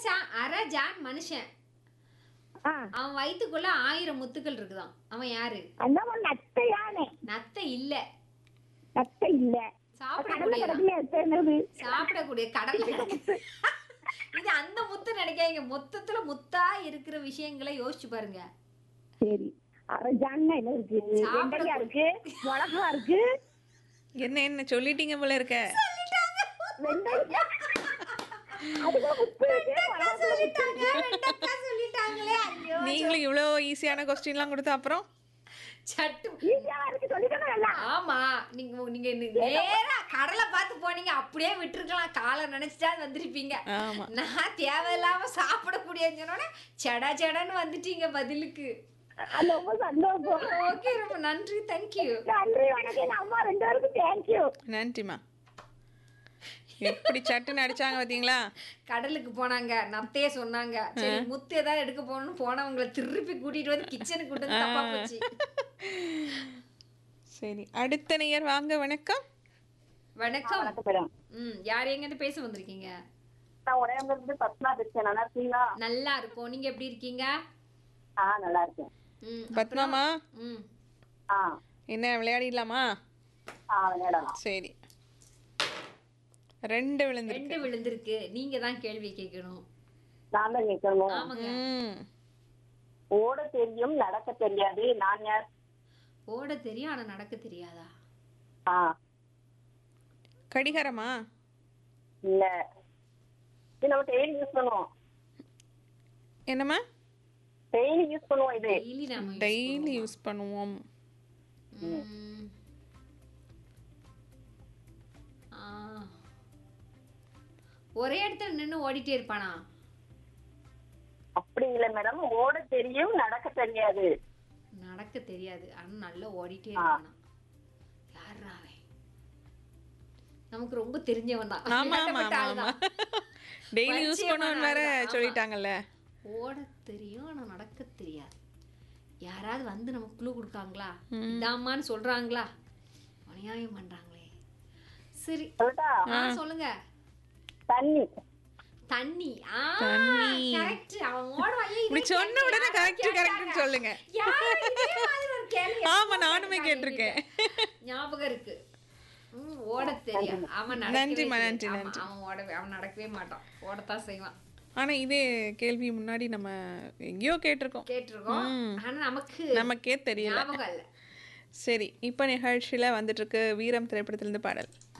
சா அரை ஜான் மனுஷன் ஆ அவன் வயித்துக்குள்ள ஆயிரம் முத்துக்கள் இருக்குதாம் அவன் யாரு அதான் உன் நத்தை யானை நத்தை இல்ல நத்தை இல்ல கடலை சாப்பிடக்கூடிய கிடக்குல எத்தனை சாப்பிடக்கூடிய கடல் இது அந்த முத்து நினைக்காதீங்க மொத்தத்துல முத்தா இருக்கிற விஷயங்களை யோசிச்சு பாருங்க சரி அரஜான்னா என்ன இருக்கு சாப்பிட வெண்டைக்காய் இருக்கு மிளகா இருக்கு என்ன என்ன சொல்லிட்டீங்க போல இருக்க வெண்டைக்காய் அதுக்கு உப்பு இருக்கு மிளகாத்தூள் உப்பு சொல்லிட்டாங்க வெண்டைக்காய் சொல்லிட்டாங்களே ஐயோ நீங்களும் இவ்வளோ ஈஸியான கொஸ்டின்லாம் கொடுத்த அப்புறம் சட்டு ஈஸியா இருக்கு சொல்லிக்கணும் எல்லாம் ஆமா நீங்க நீங்க நே- நேரா கடலை பார்த்து போனீங்க அப்படியே விட்டுருக்கலாம் காலை நினைச்சிட்டா வந்திருப்பீங்க ஆமா நான் தேவையில்லாம சாப்பிடக்கூடியன்னு சொன்னோன்னே செடா செடன்னு வந்துட்டீங்க பதிலுக்கு அது ரொம்ப சந்தோஷம் ஓகே ரொம்ப நன்றி தேங்க்யூ நன்றி வணக்கம் எங்க அம்மா ரெண்டு பேருக்கும் தேங்க்யூ நன்றிம்மா எப்படி சட்டுன்னு அடிச்சாங்க பார்த்தீங்களா கடலுக்கு போனாங்க நத்தையே சொன்னாங்க சரி முத்து ஏதாவது எடுக்க போகணும்னு போனவங்களை திருப்பி கூட்டிட்டு வந்து கிச்சனுக்கு கூட்டு வந்து தப்பா போச்சு சரி அடுத்த நேயர் வாங்க வணக்கம் வணக்கம் வணக்கம் மேடம் ம் யார் எங்கிட்ட பேச வந்திருக்கீங்க நான் உடையவங்க இருந்து பத்மா பேசுறேன் நல்லா இருக்கீங்களா நல்லா இருக்கும் நீங்க எப்படி இருக்கீங்க ஆ நல்லா இருக்கேன் ம் பத்மாமா ம் ஆ என்ன விளையாடிடலாமா ஆ விளையாடலாம் சரி ரெண்டு விழுந்திருக்கு ரெண்டு விழுந்திருக்கு நீங்க தான் கேள்வி கேட்கணும் நான் தான் கேட்கணும் ஆமாங்க ம் ஓட தெரியும் நடக்க தெரியாது நான் யார் ஓட தெரியும் ஆனா நடக்க தெரியாதா ஆ கடிகாரமா இல்ல இது நம்ம டெய்லி யூஸ் பண்ணுவோம் என்னம்மா டெய்லி யூஸ் பண்ணுவோம் இது டெய்லி நாம டெய்லி யூஸ் பண்ணுவோம் ம். ஆ. ஒரே இடத்துல நின்னு ஓடிட்டே இருப்பானா அப்படி இல்ல மேடம் ஓட தெரியும் நடக்க தெரியாது நடக்க தெரியாது ஆனா நல்லா ஓடிட்டே இருப்பானா யாரா அவன் நமக்கு ரொம்ப தெரிஞ்சவன் தான் ஆமா ஆமா ஏகப்பட்ட ஆமா ஆள் ஆமா தான். டெய்லி யூஸ் பரிச்சயமான பண்ணுவோன்னு வேற ஆள் தான். ஆமா. சொல்லிட்டாங்கல்ல ஓட தெரியும் ஆனா நடக்க தெரியாது யாராவது வந்து நமக்கு குழு கொடுக்காங்களா இதாம்மான்னு சொல்றாங்களா அநியாயம் பண்றாங்களே சரி சொல்லட்டா ஆ சொல்லுங்க தண்ணி தண்ணி ஆ தண்ணி. கரெக்ட் அவன் ஓடுவான் ஏய், இப்படி இதே சொன்ன உடனே கேள்வி கரெக்ட் யாரோ கரெக்ட்னு கேட்டாங்க. சொல்லுங்க யாரோ இதே மாதிரி ஒரு கேள்வி ஆமா எப்போ நானுமே கேட்டாங்க கேட்டிருக்கேன் என்கிட்ட. ஞாபகம் இருக்கு ம், ஓடத் தெரியும் அவன் நடக்கவே நன்றிம்மா, தெரியாது. நன்றி, ஆமா, நன்றி. அவன் ஓடவே அவன் நடக்கவே மாட்டான் ஓடத்தான் செய்வான் ஆனா இதே கேள்வி முன்னாடி நம்ம எங்கேயோ கேட்டிருக்கோம் கேட்டிருக்கோம் ஆனா நமக்கு நமக்கே தெரியல ஞாபகம் இல்ல சரி இப்போ நிகழ்ச்சியில வந்துட்டு இருக்கு வீரம் திரைப்படத்திலிருந்து பாடல்